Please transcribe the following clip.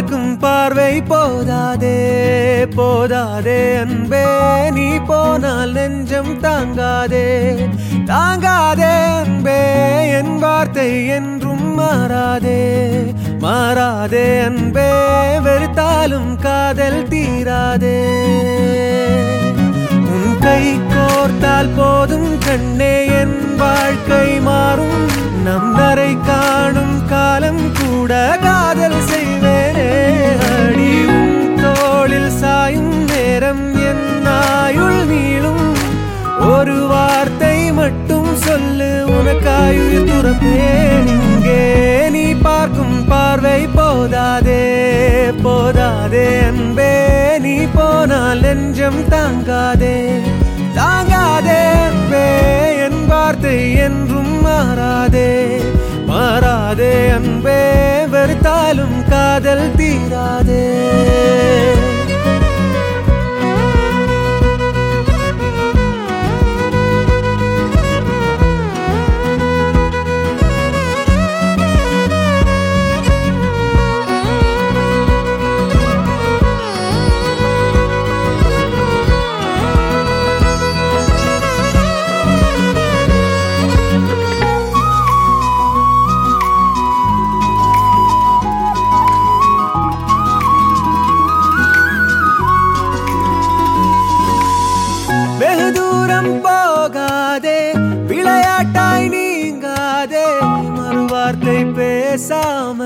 பார்க்கும் பார்வை போதாதே போதாதே அன்பே நீ போனால் நெஞ்சம் தாங்காதே தாங்காதே அன்பே என் வார்த்தை என்றும் மாறாதே மாறாதே அன்பே வெறுத்தாலும் காதல் தீராதே உன் கை கோர்த்தால் போதும் கண்ணே என் வாழ்க்கை மாறும் நம் நரை காணும் காலம் கூட காதல் செய்வேனே அடி உன் தோளில் சாயும் நேரம் என் ஆயுள் நீளும் ஒரு வார்த்தை மட்டும் சொல்லு உனக்காயுயிர் துறப்பேன் இங்கே நீ பார்க்கும் பார்வை போதாதே போதாதே அன்பே நீ போனால் நெஞ்சம் தாங்காதே தாங்காதே அன்பே என் வார்த்தை என்றும் மாறாதே மாறாதே அன்பே வெறுத்தாலும் காதல் தீராதே வெகு தூரம் போகாதே விளையாட்டாய் நீங்காதே மறு வார்த்தை பேசாமல்